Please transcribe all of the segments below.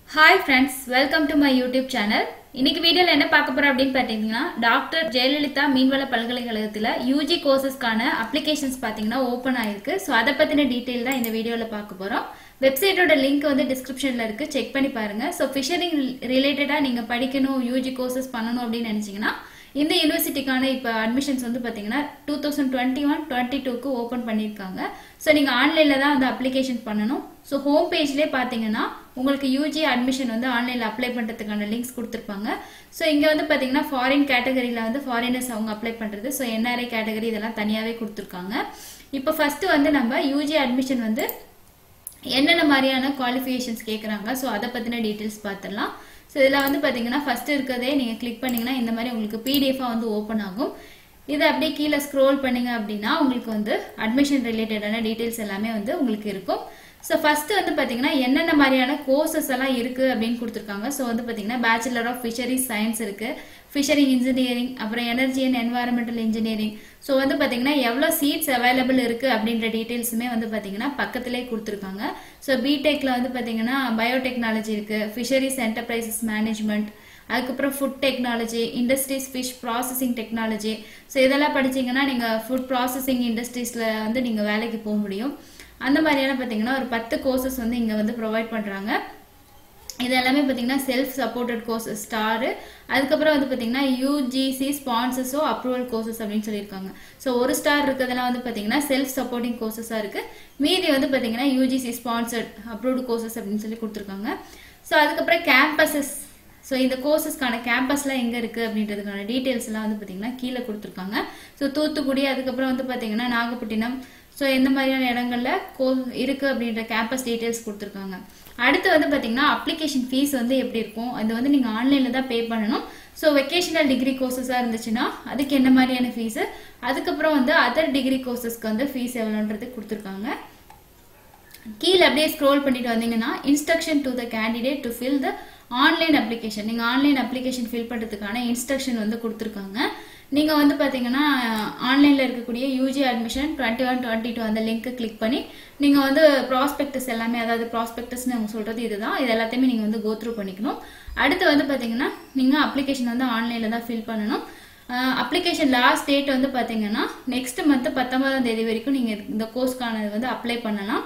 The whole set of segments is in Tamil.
hi friends welcome to my YouTube channel இன்னைக்கு வீடியோவில் என்ன பார்க்க போறோம் அப்படின்னு பார்த்தீங்கன்னா டாக்டர் ஜெயலலிதா மீன்வள பல்கலைக்கழகத்தில் யூஜி கோர்சஸ்க்கான அப்ளிகேஷன்ஸ் பார்த்தீங்கன்னா ஓப்பன் ஆயிருக்கு ஸோ அதை பற்றின டீட்டெயில் தான் இந்த வீடியோவில் பார்க்க போகிறோம் வெப்சைட்டோட லிங்க் வந்து டிஸ்கிரிப்ஷனில் இருக்குது செக் பண்ணி பாருங்கள் ஸோ ஃபிஷரிங் ரிலேட்டடாக நீங்கள் படிக்கணும் யூஜி கோர்சஸ் பண்ணணும் அப்படின்னு நினச்சிங்கன்னா இந்த யூனிவர்சிட்டிக்கான இப்போ அட்மிஷன்ஸ் வந்து பார்த்தீங்கன்னா two thousand twenty one twenty டூக்கு ஓப்பன் பண்ணியிருக்காங்க ஸோ நீங்கள் ஆன்லைனில் தான் வந்து அப்ளிகேஷன் பண்ணணும் ஸோ ஹோம் பேஜ்லேயே பார்த்தீங்கன்னா உங்களுக்கு யூஜி அட்மிஷன் வந்து ஆன்லைனில் அப்ளை பண்ணுறதுக்கான லிங்க்ஸ் கொடுத்துருப்பாங்க ஸோ இங்கே வந்து பார்த்தீங்கன்னா ஃபாரின் கேட்டகரியில் வந்து ஃபாரினர்ஸ் அவங்க அப்ளை பண்ணுறது ஸோ என்ஆர்ஐ கேட்டகரி இதெல்லாம் தனியாகவே கொடுத்துருக்காங்க இப்போ ஃபஸ்ட்டு வந்து நம்ம யூஜி அட்மிஷன் வந்து என்னென்ன மாதிரியான குவாலிஃபிகேஷன்ஸ் கேட்குறாங்க ஸோ அதை பற்றின டீட்டெயில்ஸ் பார்த்துடலாம் ஸோ இதில் வந்து பார்த்தீங்கன்னா ஃபஸ்ட்டு இருக்கிறதே நீங்கள் கிளிக் பண்ணிங்கன்னா இந்த மாதிரி உங்களுக்கு பிடிஎஃபாக வந்து ஓப்பன் ஆகும் இதை அப்படியே கீழே ஸ்க்ரோல் பண்ணீங்க அப்படின்னா உங்களுக்கு வந்து அட்மிஷன் ரிலேட்டடான டீட்டெயில்ஸ் எல்லாமே வந்து உங்களுக்கு இருக்கும் ஸோ ஃபஸ்ட்டு வந்து பார்த்தீங்கன்னா என்னென்ன மாதிரியான கோர்சஸ் எல்லாம் இருக்குது அப்படின்னு கொடுத்துருக்காங்க ஸோ வந்து பார்த்தீங்கன்னா பேச்சுலர் ஆஃப் ஃபிஷரிஸ் சயின்ஸ் இருக்குது ஃபிஷரிங் இன்ஜினியரிங் அப்புறம் energy and environmental engineering so வந்து பார்த்தீங்கன்னா எவ்வளோ சீட்ஸ் அவைலபிள் இருக்குது அப்படின்ற டீட்டெயில்ஸுமே வந்து பார்த்தீங்கன்னா பக்கத்திலே கொடுத்துருக்காங்க ஸோ பிடெக்கில் வந்து பார்த்தீங்கன்னா பயோடெக்னாலஜி இருக்குது ஃபிஷரிஸ் என்டர்பிரைசஸ் மேனேஜ்மெண்ட் அதுக்கப்புறம் food technology industries fish processing technology so இதெல்லாம் படிச்சீங்கன்னா நீங்கள் ஃபுட் ப்ராசஸிங் இண்டஸ்ட்ரீஸில் வந்து நீங்கள் வேலைக்கு போக முடியும் அந்த மாதிரியான பார்த்தீங்கன்னா ஒரு பத்து கோர்சஸ் வந்து இங்கே வந்து ப்ரொவைட் பண்ணுறாங்க இது எல்லாமே பார்த்தீங்கன்னா செல்ஃப் சப்போர்ட்டட் கோர்சஸ் ஸ்டாரு அதுக்கப்புறம் வந்து பார்த்தீங்கன்னா யூஜிசி ஸ்பான்சர்ஸோ அப்ரூவல் கோர்சஸ் அப்படின்னு சொல்லியிருக்காங்க ஸோ ஒரு ஸ்டார் இருக்கிறதெல்லாம் வந்து பார்த்தீங்கன்னா செல்ஃப் சப்போர்ட்டிங் கோர்சஸாக இருக்குது மீதி வந்து பார்த்தீங்கன்னா யூஜிசி ஸ்பான்சர்ட் அப்ரூவ்டு கோர்சஸ் அப்படின்னு சொல்லி கொடுத்துருக்காங்க ஸோ அதுக்கப்புறம் கேம்பஸஸ் ஸோ இந்த கோர்சஸ்க்கான கேம்பஸ்லாம் எங்கே இருக்குது அப்படின்றதுக்கான டீட்டெயில்ஸ்லாம் வந்து பார்த்தீங்கன்னா கீழே கொடுத்துருக்காங்க ஸோ தூத்துக்குடி அதுக்கப்புறம் வந்து பார்த்தீங்கன்னா நாகப்பட்டினம் ஸோ எந்த மாதிரியான இடங்கள்ல கோ இருக்குது அப்படின்ற கேம்பஸ் டீட்டெயில்ஸ் கொடுத்துருக்காங்க அடுத்து வந்து பார்த்தீங்கன்னா அப்ளிகேஷன் ஃபீஸ் வந்து எப்படி இருக்கும் அது வந்து நீங்கள் ஆன்லைனில் தான் பே பண்ணணும் ஸோ வெக்கேஷனல் டிகிரி கோர்சஸாக இருந்துச்சுன்னா அதுக்கு என்ன மாதிரியான ஃபீஸு அதுக்கப்புறம் வந்து அதர் டிகிரி கோர்சஸ்க்கு வந்து ஃபீஸ் எவ்வளோன்றது கொடுத்துருக்காங்க கீழே அப்படியே ஸ்க்ரோல் பண்ணிட்டு வந்தீங்கன்னா instruction to the candidate to fill the online application நீங்கள் ஆன்லைன் அப்ளிகேஷன் ஃபில் பண்ணுறதுக்கான இன்ஸ்ட்ரக்ஷன் வந்து கொடுத்துருக்காங்க நீங்கள் வந்து பார்த்தீங்கன்னா ஆன்லைனில் இருக்கக்கூடிய UG admission twenty one twenty two அந்த லிங்க்கை கிளிக் பண்ணி நீங்கள் வந்து ப்ராஸ்பெக்டஸ் எல்லாமே அதாவது ப்ராஸ்பெக்டஸ்னு அவங்க சொல்கிறது இதுதான் இது எல்லாத்தையுமே நீங்கள் வந்து கோத்ரூ பண்ணிக்கணும் அடுத்து வந்து பார்த்தீங்கன்னா நீங்கள் அப்ளிகேஷன் வந்து ஆன்லைனில் தான் ஃபில் பண்ணணும் அப்ளிகேஷன் லாஸ்ட் டேட் வந்து பார்த்தீங்கன்னா நெக்ஸ்ட் மந்த் பத்தொன்பதாம் தேதி வரைக்கும் நீங்கள் இந்த கோர்ஸ்க்கானது வந்து அப்ளை பண்ணலாம்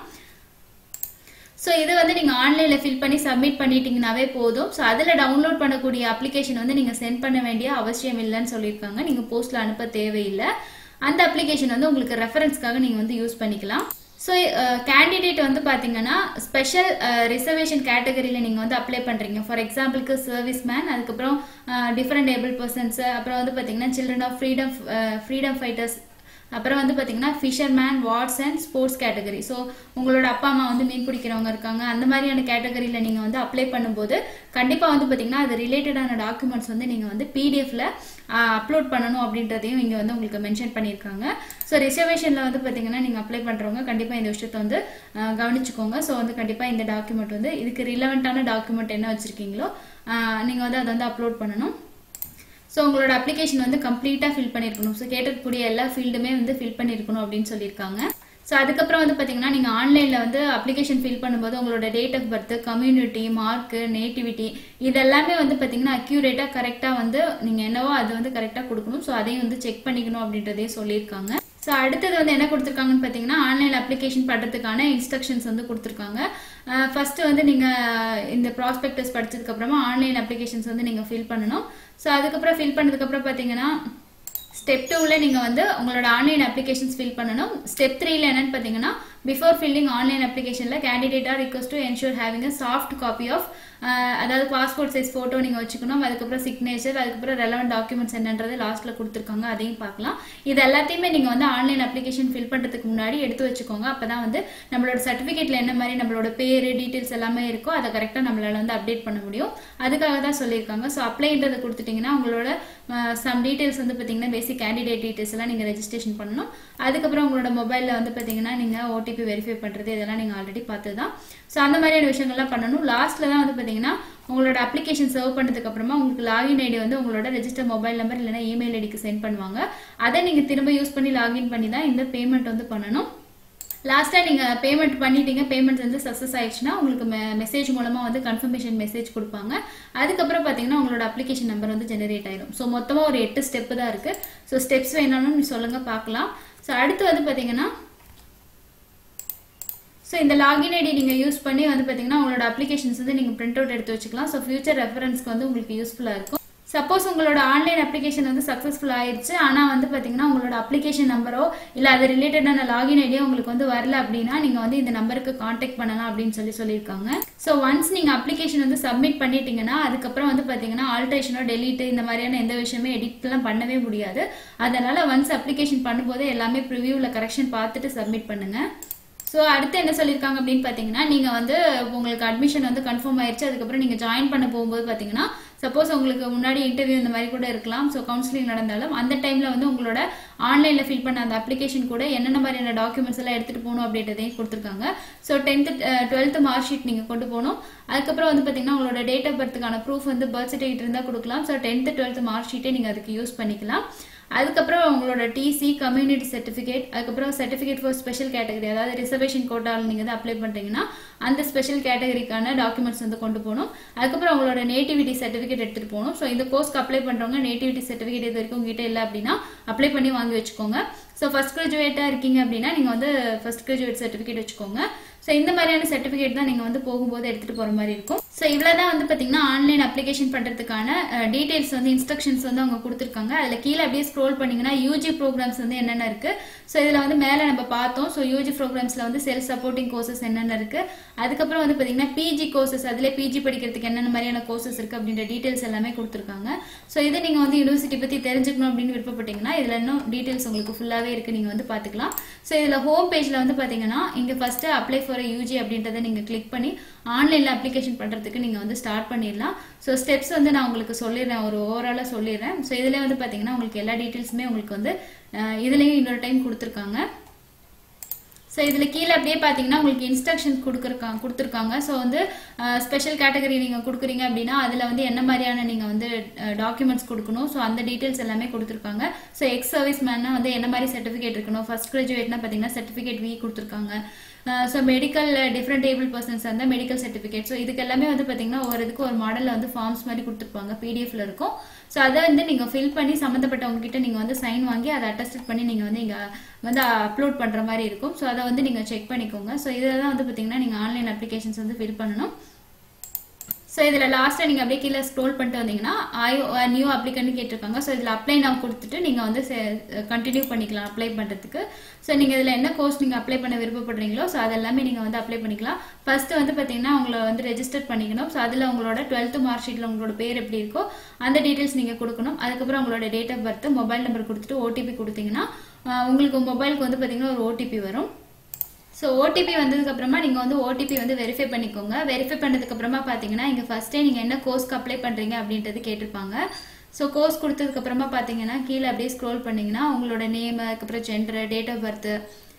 ஸோ இது வந்து நீங்கள் ஆன்லைனில் ஃபில் பண்ணி சப்மிட் பண்ணிட்டீங்கனாவே போதும் ஸோ அதில் டவுன்லோட் பண்ணக்கூடிய அப்ளிகேஷன் வந்து நீங்கள் சென்ட் பண்ண வேண்டிய அவசியம் இல்லைன்னு சொல்லியிருக்காங்க நீங்கள் போஸ்ட்டில் அனுப்ப தேவையில்லை அந்த அப்ளிகேஷன் வந்து உங்களுக்கு ரெஃபரன்ஸ்க்காக நீங்கள் வந்து யூஸ் பண்ணிக்கலாம் ஸோ கேண்டிடேட் வந்து பார்த்தீங்கன்னா ஸ்பெஷல் ரிசர்வேஷன் கேட்டகரியில் நீங்கள் வந்து அப்ளை பண்ணுறீங்க ஃபார் எக்ஸாம்பிளுக்கு சர்வீஸ் மேன் அதுக்கப்புறம் டிஃப்ரெண்ட் ஏபிள் பர்சன்ஸ் அப்புறம் வந்து பார்த்தீங்கன்னா children of freedom freedom fighters அப்புறம் வந்து பார்த்தீங்கன்னா fisherman wards and sports category so உங்களோட அப்பா அம்மா வந்து மீன் பிடிக்கிறவங்க இருக்காங்க அந்த மாதிரியான கேட்டகரியில் நீங்கள் வந்து அப்ளை பண்ணும்போது கண்டிப்பாக வந்து பார்த்தீங்கன்னா அது ரிலேட்டடான டாக்குமெண்ட்ஸ் வந்து நீங்கள் வந்து பிடிஎஃப்ல அப்லோட் பண்ணணும் அப்படின்றதையும் இங்கே வந்து உங்களுக்கு மென்ஷன் பண்ணியிருக்காங்க ஸோ ரிசர்வேஷனில் வந்து பார்த்தீங்கன்னா நீங்கள் அப்ளை பண்ணுறவங்க கண்டிப்பாக இந்த விஷயத்தை வந்து கவனிச்சுக்கோங்க ஸோ வந்து கண்டிப்பாக இந்த டாக்குமெண்ட் வந்து இதுக்கு ரிலவெண்ட்டான டாக்குமெண்ட் என்ன வச்சுருக்கீங்களோ நீங்கள் வந்து அதை வந்து அப்லோட் பண்ணணும் ஸோ உங்களோட அப்ளிகேஷன் வந்து கம்ப்ளீட்டாக ஃபில் பண்ணியிருக்கணும் ஸோ கேட்டக்கூடிய எல்லா ஃபீல்டுமே வந்து ஃபில் பண்ணியிருக்கணும் அப்படின்னு சொல்லியிருக்காங்க ஸோ அதுக்கப்புறம் வந்து பார்த்தீங்கன்னா நீங்கள் ஆன்லைனில் வந்து அப்ளிகேஷன் ஃபில் பண்ணும்போது உங்களோட date of birth community mark nativity இதெல்லாமே வந்து பார்த்தீங்கன்னா அக்யூரேட்டாக கரெக்டாக வந்து நீங்கள் என்னவோ அது வந்து கரெக்டாக கொடுக்கணும் ஸோ அதையும் வந்து செக் பண்ணிக்கணும் அப்படின்றதையும் சொல்லியிருக்காங்க ஸோ அடுத்தது வந்து என்ன கொடுத்துருக்காங்கன்னு பார்த்தீங்கன்னா ஆன்லைன் அப்ளிகேஷன் பண்ணுறதுக்கான இன்ஸ்ட்ரக்ஷன்ஸ் வந்து கொடுத்துருக்காங்க ஃபஸ்ட்டு வந்து நீங்கள் இந்த ப்ராஸ்பெக்டஸ் படித்ததுக்கப்புறமா ஆன்லைன் அப்ளிகேஷன்ஸ் வந்து நீங்கள் ஃபில் பண்ணணும் ஸோ அதுக்கப்புறம் ஃபில் பண்ணதுக்கப்புறம் பார்த்தீங்கன்னா ஸ்டெப் டூவில் நீங்கள் வந்து உங்களோட ஆன்லைன் அப்ளிகேஷன்ஸ் ஃபில் பண்ணணும் ஸ்டெப் த்ரீல என்னன்னு பார்த்தீங்கன்னா பிஃபோர் ஃபில்லிங் ஆன்லைன் அப்ளிகேஷனில் candidate are request to ensure having a soft copy of அதாவது பாஸ்போர்ட் சைஸ் ஃபோட்டோ நீங்கள் வச்சுக்கணும் அதுக்கப்புறம் சிக்னேச்சர் அதுக்கப்புறம் ரெலவெண்ட் டாக்குமெண்ட்ஸ் என்னன்றது லாஸ்ட்டில் கொடுத்துருக்காங்க அதையும் பார்க்கலாம் இது எல்லாத்தையுமே நீங்கள் வந்து ஆன்லைன் அப்ளிகேஷன் ஃபில் பண்ணுறதுக்கு முன்னாடி எடுத்து வச்சுக்கோங்க அப்போ தான் வந்து நம்மளோட சர்டிஃபிகேட்டில் என்ன மாதிரி நம்மளோட பேர் டீட்டெயில்ஸ் எல்லாமே இருக்கோ அதை கரெக்டாக நம்மளால் வந்து அப்டேட் பண்ண முடியும் அதுக்காக தான் சொல்லியிருக்காங்க ஸோ அப்ளைன்றதை கொடுத்துட்டிங்கன்னா உங்களோட சம் டீட்டெயில்ஸ் வந்து பார்த்தீங்கன்னா பேசிக் கேண்டிடேட் டீட்டெயில்ஸ் எல்லாம் நீங்கள் ரெஜிஸ்ட்ரேஷன் பண்ணணும் அதுக்கப்புறம் உங்களோட மொபைலில் வந்து பார்த்தீங்கன்னா நீங்கள் ஓடிபி வெரிஃபை பண்ணுறது இதெல்லாம் நீங்கள் ஆல்ரெடி பார்த்து தான் ஸோ அந்த மாதிரியான விஷயங்கள்லாம் பண்ணணும் லாஸ்ட்டில் தான் வந்து பார்த்தீங்கன்னா உங்களோட அப்ளிகேஷன் சர்வ் பண்ணதுக்கு அப்புறமா உங்களுக்கு லாகின் ஐடி வந்து உங்களோட ரெஜிஸ்டர் மொபைல் நம்பர் இல்லைனா இமெயில் ஐடிக்கு சென்ட் பண்ணுவாங்க அதை நீங்கள் திரும்ப யூஸ் பண்ணி லாகின் பண்ணி தான் இந்த பேமெண்ட் வந்து பண்ணணும் லாஸ்ட்டாக நீங்கள் பேமெண்ட் பண்ணிட்டீங்க பேமெண்ட் வந்து சக்ஸஸ் ஆயிடுச்சுன்னா உங்களுக்கு மெசேஜ் மூலமாக வந்து கன்ஃபர்மேஷன் மெசேஜ் கொடுப்பாங்க அதுக்கப்புறம் பார்த்தீங்கன்னா உங்களோட அப்ளிகேஷன் நம்பர் வந்து ஜெனரேட் ஆயிடும் ஸோ மொத்தமாக ஒரு எட்டு ஸ்டெப்பு தான் இருக்குது ஸோ ஸ்டெப்ஸ் வேணும்னு சொல்லுங்கள் பார்க்கலாம் ஸோ அடுத்து வந்து பார்த்தீங்கன்னா ஸோ இந்த லாகின் ஐடி நீங்கள் யூஸ் பண்ணி வந்து பார்த்தீங்கன்னா உங்களோட அப்ளிகேஷன்ஸ் வந்து நீங்கள் பிரிண்ட் அவுட் எடுத்து வச்சுக்கலாம் ஸோ ஃபியூச்சர் ரெஃபரன்ஸ்க்கு வந்து உங்களுக்கு யூஸ்ஃபுல்லாக இருக்கும் சப்போஸ் உங்களோட ஆன்லைன் அப்ளிகேஷன் வந்து சக்ஸஸ்ஃபுல் ஆயிடுச்சு ஆனால் வந்து பார்த்தீங்கன்னா உங்களோட அப்ளிகேஷன் நம்பரோ இல்லை அது ரிலேட்டடான லாகின் ஐடியோ உங்களுக்கு வந்து வரல அப்படின்னா நீங்கள் வந்து இந்த நம்பருக்கு காண்டாக்ட் பண்ணலாம் அப்படின்னு சொல்லி சொல்லியிருக்காங்க ஸோ ஒன்ஸ் நீங்கள் அப்ளிகேஷன் வந்து சப்மிட் பண்ணிட்டீங்கன்னா அதுக்கப்புறம் வந்து பார்த்தீங்கன்னா ஆல்ட்ரேஷனோ டெலீட் இந்த மாதிரியான எந்த விஷயமே எடிட்லாம் பண்ணவே முடியாது அதனால ஒன்ஸ் அப்ளிகேஷன் பண்ணும்போது எல்லாமே ப்ரிவியூவில் கரெக்ஷன் பார்த்துட்டு சப்மிட் பண்ணுங்கள் ஸோ அடுத்து என்ன சொல்லியிருக்காங்க அப்படின்னு பார்த்தீங்கன்னா நீங்கள் வந்து உங்களுக்கு அட்மிஷன் வந்து கன்ஃபார்ம் ஆயிடுச்சு அதுக்கப்புறம் நீங்கள் ஜாயின் பண்ண போகும்போது பார்த்தீங்கன்னா சப்போஸ் உங்களுக்கு முன்னாடி இன்டர்வியூ இந்த மாதிரி கூட இருக்கலாம் ஸோ கவுன்சிலிங் நடந்தாலும் அந்த டைமில் வந்து உங்களோட ஆன்லைனில் ஃபில் பண்ண அந்த அப்ளிகேஷன் கூட என்னென்ன மாதிரியான டாக்குமெண்ட்ஸ் எல்லாம் எடுத்துகிட்டு போகணும் அப்படின்றதையும் கொடுத்துருக்காங்க so tenth twelfth mark sheet நீங்கள் கொண்டு போகணும் அதுக்கப்புறம் வந்து பார்த்தீங்கன்னா உங்களோட டேட் ஆஃப் பர்த்துக்கான ப்ரூஃப் வந்து பர்த் சர்டிஃபிகேட் இருந்தால் கொடுக்கலாம் ஸோ டென்த்து டுவெல்த்து மார்க் ஷீட்டே நீங்கள் அதுக்கு யூஸ் பண்ணிக்கலாம் அதுக்கப்புறம் உங்களோட டிசி கம்யூனிட்டி சர்டிஃபிகேட் அதுக்கப்புறம் சர்டிஃபிகேட் ஃபார் ஸ்பெஷல் கேட்டகரி அதாவது ரிசர்வேஷன் கோட்டால் நீங்கள் வந்து அப்ளை பண்ணுறீங்கன்னா அந்த ஸ்பெஷல் கேட்டகரிக்கான டாக்குமெண்ட்ஸ் வந்து கொண்டு போகணும் அதுக்கப்புறம் உங்களோட நேட்டிவிட்டி சர்டிஃபிகேட் எடுத்துகிட்டு போகணும் ஸோ இந்த கோர்ஸ்க்கு அப்ளை பண்ணுறவங்க நேட்டிவிட்டி சர்டிஃபிகேட் இது வரைக்கும் உங்ககிட்ட இல்லை அப்படின்னா அப்ளை பண்ணி வாங்கி வச்சுக்கோங்க ஸோ ஃபஸ்ட் கிராஜுவேட்டாக இருக்கீங்க அப்படின்னா நீங்கள் வந்து ஃபஸ்ட் கிராஜுவேட் சர்டிஃபிகேட் வச்சுக்கோங்க ஸோ இந்த மாதிரியான சர்டிஃபிகேட் தான் நீங்கள் வந்து போகும்போது எடுத்துகிட்டு போகிற மாதிரி இருக்கும் ஸோ இவ்வளோ தான் வந்து பார்த்தீங்கன்னா ஆன்லைன் அப்ளிகேஷன் பண்ணுறதுக்கான டீட்டெயில்ஸ் வந்து இன்ஸ்ட்ரக்ஷன்ஸ் வந்து அவங்க கொடுத்துருக்காங்க அதில் கீழே அப்படியே ஸ்க்ரோல் பண்ணிங்கன்னா யூஜி ப்ரோக்ராம்ஸ் வந்து என்னென்ன இருக்குது ஸோ இதில் வந்து மேலே நம்ம பார்த்தோம் ஸோ யூஜி ப்ரோக்ராம்ஸில் வந்து செல்ஃப் சப்போர்ட்டிங் கோர்சஸ் என்னென்ன இருக்குது அதுக்கப்புறம் வந்து பார்த்தீங்கன்னா பிஜி கோர்சஸ் அதிலே பிஜி படிக்கிறதுக்கு என்னென்ன மாதிரியான கோர்சஸ் இருக்குது அப்படின்ற டீட்டெயில்ஸ் எல்லாமே கொடுத்துருக்காங்க ஸோ இதை நீங்கள் வந்து யூனிவர்சிட்டி பற்றி தெரிஞ்சுக்கணும் அப்படின்னு விருப்பப்பட்டீங்கன்னா இதில் இன்னும் டீட்டெயில்ஸ் உங்களுக்கு ஃபுல்லாகவே இருக்குது நீங்கள் வந்து பார்த்துக்கலாம் ஸோ இதில் ஹோம் பேஜில் வந்து பார்த்தீங்கன்னா இங்கே ஃபஸ்ட்டு அப்ளை ஃபார் யூஜி அப்படின்றத நீங்கள் கிளிக் பண்ணி ஆன்லைனில் அப்ளிகேஷன் பண்ணுறதுக்கு நீங்கள் வந்து ஸ்டார்ட் பண்ணிடலாம் ஸோ ஸ்டெப்ஸ் வந்து நான் உங்களுக்கு சொல்லிடுறேன் ஒரு ஓவராலாக சொல்லிடுறேன் ஸோ இதில் வந்து பார்த்தீங்கன்னா உங்களுக்கு எல்லா டீட்டெயில்ஸுமே உங்களுக்கு வந்து இதுலேயும் இன்னொரு டைம் கொடுத்துருக்காங்க ஸோ இதில் கீழே அப்படியே பார்த்தீங்கன்னா உங்களுக்கு இன்ஸ்ட்ரக்ஷன்ஸ் கொடுக்குறக்காங்க கொடுத்துருக்காங்க ஸோ வந்து ஸ்பெஷல் கேட்டகரி நீங்கள் கொடுக்குறீங்க அப்படின்னா அதில் வந்து என்ன மாதிரியான நீங்கள் வந்து டாக்குமெண்ட்ஸ் கொடுக்கணும் ஸோ அந்த டீட்டெயில்ஸ் எல்லாமே கொடுத்துருக்காங்க ஸோ எக்ஸ் சர்வீஸ் மேன்னா வந்து என்ன மாதிரி சர்டிஃபிகேட் இருக்கணும் ஃபஸ்ட் கிராஜுவேட்னா பார்த்தீங்கன்னா சர்டிஃபிகேட் வி கொடுத்துருக்காங்க so medical different able persons அந்த மெடிக்கல் சர்டிஃபிகேட் ஸோ இதுக்கு எல்லாமே வந்து பார்த்தீங்கன்னா ஒரு இதுக்கு ஒரு மாடலில் வந்து ஃபார்ம்ஸ் மாதிரி கொடுத்துருப்பாங்க பிடிஎஃப்ல இருக்கும் ஸோ அதை வந்து நீங்கள் ஃபில் பண்ணி சம்மந்தப்பட்டவங்க கிட்ட நீங்கள் வந்து சைன் வாங்கி அதை அட்டஸ்ட் பண்ணி நீங்கள் வந்து இங்கே வந்து அப்லோட் பண்ணுற மாதிரி இருக்கும் ஸோ அதை வந்து நீங்கள் செக் பண்ணிக்கோங்க ஸோ இதில் தான் வந்து பார்த்தீங்கன்னா நீங்கள் ஆன்லைன் அப்ளிகேஷன்ஸ் வந்து ஃபில் பண்ணணும் ஸோ இதில் லாஸ்ட்டாக நீங்கள் அப்படியே கீழே ஸ்க்ரோல் பண்ணிட்டு வந்தீங்கன்னா ஐயோ நியூ அப்ளிகன்ட் கேட்டிருக்காங்க ஸோ இதில் அப்ளை நான் கொடுத்துட்டு நீங்கள் வந்து கண்டினியூ பண்ணிக்கலாம் அப்ளை பண்ணுறதுக்கு ஸோ நீங்கள் இதில் என்ன கோர்ஸ் நீங்கள் அப்ளை பண்ண விருப்பப்படுறீங்களோ ஸோ அதெல்லாமே நீங்கள் வந்து அப்ளை பண்ணிக்கலாம் ஃபஸ்ட்டு வந்து பார்த்தீங்கன்னா உங்களை வந்து ரெஜிஸ்டர் பண்ணிக்கணும் ஸோ அதில் உங்களோட டுவெல்த்து மார்க் ஷீட்டில் உங்களோட பேர் எப்படி இருக்கோ அந்த டீட்டெயில்ஸ் நீங்கள் கொடுக்கணும் அதுக்கப்புறம் உங்களோட date of birth mobile number கொடுத்துட்டு ஓடிபி கொடுத்தீங்கன்னா உங்களுக்கு மொபைலுக்கு வந்து பார்த்தீங்கன்னா ஒரு ஓடிபி வரும் ஸோ ஓடிபி வந்ததுக்கப்புறமா நீங்கள் வந்து ஓடிபி வந்து வெரிஃபை பண்ணிக்கோங்க வெரிஃபை பண்ணதுக்கப்புறமா பார்த்தீங்கன்னா இங்கே ஃபஸ்ட்டே நீங்கள் என்ன கோர்ஸ்க்கு அப்ளை பண்ணுறீங்க அப்படின்றது கேட்டிருப்பாங்க ஸோ கோர்ஸ் கொடுத்ததுக்கப்புறமா பார்த்தீங்கன்னா கீழே அப்படியே ஸ்க்ரோல் பண்ணிங்கன்னா உங்களோட நேம் அதுக்கப்புறம் gender date of birth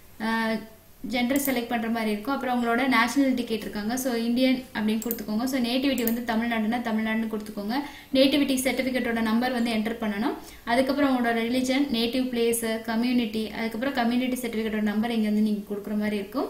gender select பண்ணுற மாதிரி இருக்கும் அப்புறம் உங்களோட நேஷனாலிட்டி கேட்டிருக்காங்க ஸோ இந்தியன் அப்படின்னு கொடுத்துக்கோங்க ஸோ நேட்டிவிட்டி வந்து தமிழ்நாடுனா தமிழ்நாடுன்னு கொடுத்துக்கோங்க நேட்டிவிட்டி சர்டிஃபிகேட்டோட நம்பர் வந்து என்டர் பண்ணணும் அதுக்கப்புறம் உங்களோட ரிலிஜன் நேட்டிவ் பிளேஸு கம்யூனிட்டி அதுக்கப்புறம் கம்யூனிட்டி சர்டிஃபிகேட்டோட நம்பர் இங்கே வந்து நீங்கள் கொடுக்குற மாதிரி இருக்கும்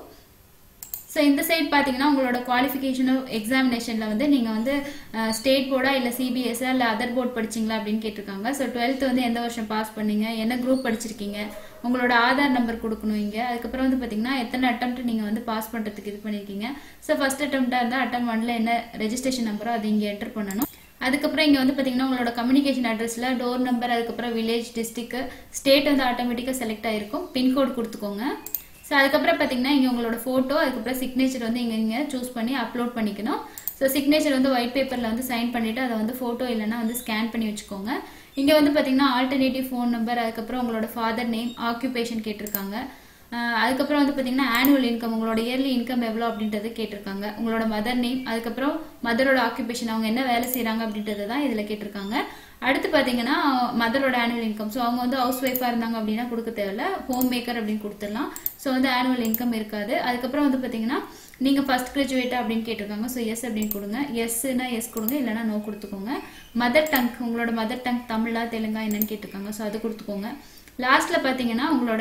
ஸோ இந்த சைட் பார்த்தீங்கன்னா உங்களோட குவாலிஃபிகேஷன் எக்ஸாமினேஷனில் வந்து நீங்கள் வந்து ஸ்டேட் போர்டா இல்லை சிபிஎஸ்ஆ இல்லை அதர் போர்ட் படிச்சிங்களா அப்படின்னு கேட்டிருக்காங்க ஸோ டுவெல்த்து வந்து எந்த வருஷம் பாஸ் பண்ணீங்க என்ன குரூப் படிச்சிருக்கீங்க உங்களோட ஆதார் நம்பர் கொடுக்கணும் இங்கே அதுக்கப்புறம் வந்து பார்த்தீங்கன்னா எத்தனை அட்டம் நீங்கள் வந்து பாஸ் பண்ணுறதுக்கு இது பண்ணியிருக்கீங்க ஸோ ஃபஸ்ட் அட்டம்ப்டாக இருந்தால் அட்டம் ஒன்ல என்ன ரெஜிஸ்ட்ரேஷன் நம்பரோ அது இங்கே என்டர் பண்ணணும் அதுக்கப்புறம் இங்கே வந்து பார்த்தீங்கன்னா உங்களோட கம்யூனிகேஷன் அட்ரஸில் டோர் நம்பர் அதுக்கப்புறம் வில்லேஜ் டிஸ்ட்ரிக்ட் ஸ்டேட் வந்து ஆட்டோமேட்டிக்காக செலக்ட் ஆகிருக்கும் பின்கோட் கொடுத்துக்கோங்க ஸோ அதுக்கப்புறம் பார்த்தீங்கன்னா இங்கே உங்களோட ஃபோட்டோ அதுக்கப்புறம் சிக்னேச்சர் வந்து இங்கே இங்கே சூஸ் பண்ணி அப்லோட் பண்ணிக்கணும் ஸோ சிக்னேச்சர் வந்து ஒயிட் பேப்பரில் வந்து சைன் பண்ணிவிட்டு அதை வந்து ஃபோட்டோ இல்லைன்னா வந்து ஸ்கேன் பண்ணி வச்சுக்கோங்க இங்கே வந்து பார்த்தீங்கன்னா ஆல்டர்னேட்டிவ் ஃபோன் நம்பர் அதுக்கப்புறம் உங்களோட ஃபாதர் நேம் ஆக்குபேஷன் கேட்டிருக்காங்க அதுக்கப்புறம் வந்து பார்த்தீங்கன்னா ஆனுவல் இன்கம் உங்களோட இயர்லி இன்கம் எவ்வளோ அப்படின்றது கேட்டிருக்காங்க உங்களோட மதர் நேம் அதுக்கப்புறம் மதரோட ஆக்குபேஷன் அவங்க என்ன வேலை செய்கிறாங்க அப்படின்றது தான் இதில் கேட்டிருக்காங்க அடுத்து பார்த்தீங்கன்னா மதரோட ஆனுவல் இன்கம் ஸோ அவங்க வந்து ஹவுஸ் ஒய்ஃபாக இருந்தாங்க அப்படின்னா கொடுக்க தேவையில்ல ஹோம் மேக்கர் அப்படின்னு கொடுத்துடலாம் ஸோ வந்து ஆனுவல் இன்கம் இருக்காது அதுக்கப்புறம் வந்து பார்த்தீங்கன்னா நீங்கள் ஃபஸ்ட் கிராஜுவேட்டா அப்படின்னு கேட்டிருக்காங்க ஸோ எஸ் அப்படின்னு கொடுங்க எஸ்னா எஸ் கொடுங்க இல்லைனா நோ கொடுத்துக்கோங்க மதர் டங் உங்களோட மதர் டங் தமிழா தெலுங்கா என்னன்னு கேட்டிருக்காங்க ஸோ அது கொடுத்துக்கோங்க லாஸ்ட்டில் பார்த்தீங்கன்னா உங்களோட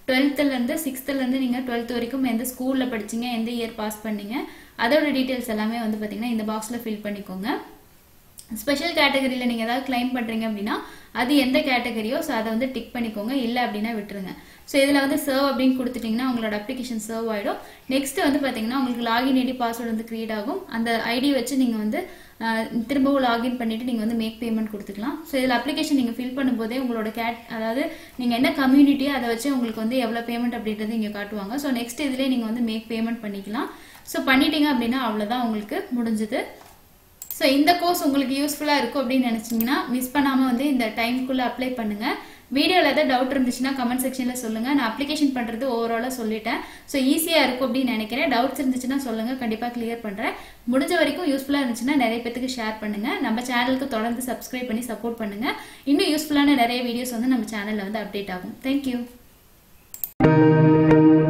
டுவெல்த்துலேருந்து சிக்ஸ்த்துலேருந்து நீங்கள் டுவெல்த் வரைக்கும் எந்த ஸ்கூலில் படிச்சீங்க எந்த இயர் பாஸ் பண்ணீங்க அதோட டீட்டெயில்ஸ் எல்லாமே வந்து பார்த்தீங்கன்னா இந்த பாக்ஸில் ஃபில் பண்ணிக்கோங்க ஸ்பெஷல் கேட்டகரியில் நீங்கள் ஏதாவது கிளைம் பண்ணுறீங்க அப்படின்னா அது எந்த கேட்டகரியோ ஸோ அதை வந்து டிக் பண்ணிக்கோங்க இல்லை அப்படின்னா விட்டுருங்க ஸோ இதில் வந்து சர்வ் அப்படின்னு கொடுத்துட்டிங்கன்னா உங்களோட அப்ளிகேஷன் சர்வ் ஆகிடும் நெக்ஸ்ட் வந்து பார்த்தீங்கன்னா உங்களுக்கு லாகின் ஐடி பாஸ்வேர்டு வந்து க்ரியேட் ஆகும் அந்த ஐடி வச்சு நீங்கள் வந்து அஹ், திரும்பவும் லாகின் பண்ணிவிட்டு நீங்கள் வந்து மேக் பேமெண்ட் கொடுத்துக்கலாம் ஸோ இதில் அப்ளிகேஷன் நீங்கள் ஃபில் பண்ணும்போதே உங்களோட கேட் அதாவது நீங்கள் என்ன கம்யூனிட்டியோ அதை வச்சு உங்களுக்கு வந்து எவ்வளோ பேமெண்ட் அப்படின்றது இங்கே காட்டுவாங்க ஸோ நெக்ஸ்ட் இதிலே நீங்கள் வந்து மேக் பேமெண்ட் பண்ணிக்கலாம் ஸோ பண்ணிட்டீங்க அப்படின்னா அவ்வளோதான் உங்களுக்கு முடிஞ்சது ஸோ இந்த கோர்ஸ் உங்களுக்கு யூஸ்ஃபுல்லாக இருக்கும் அப்படின்னு நினச்சிங்கன்னா மிஸ் பண்ணாமல் வந்து இந்த டைம்குள்ளே அப்ளை பண்ணுங்கள் வீடியோவில் ஏதாவது டவுட் இருந்துச்சுன்னா கமெண்ட் செக்ஷனில் சொல்லுங்கள் நான் அப்ளிகேஷன் பண்ணுறது ஓவராலாக சொல்லிட்டேன் ஸோ ஈஸியாக இருக்கும் அப்படின்னு நினைக்கிறேன் டவுட்ஸ் இருந்துச்சுன்னா சொல்லுங்கள் கண்டிப்பாக கிளியர் பண்ணுறேன் முடிஞ்ச வரைக்கும் யூஸ்ஃபுல்லாக இருந்துச்சுன்னா நிறைய பேத்துக்கு ஷேர் பண்ணுங்கள் நம்ம சேனலுக்கு தொடர்ந்து சப்ஸ்கிரைப் பண்ணி சப்போர்ட் பண்ணுங்கள் இன்னும் யூஸ்ஃபுல்லான நிறைய வீடியோஸ் வந்து நம்ம சேனலில் வந்து அப்டேட் ஆகும் தேங்க்யூ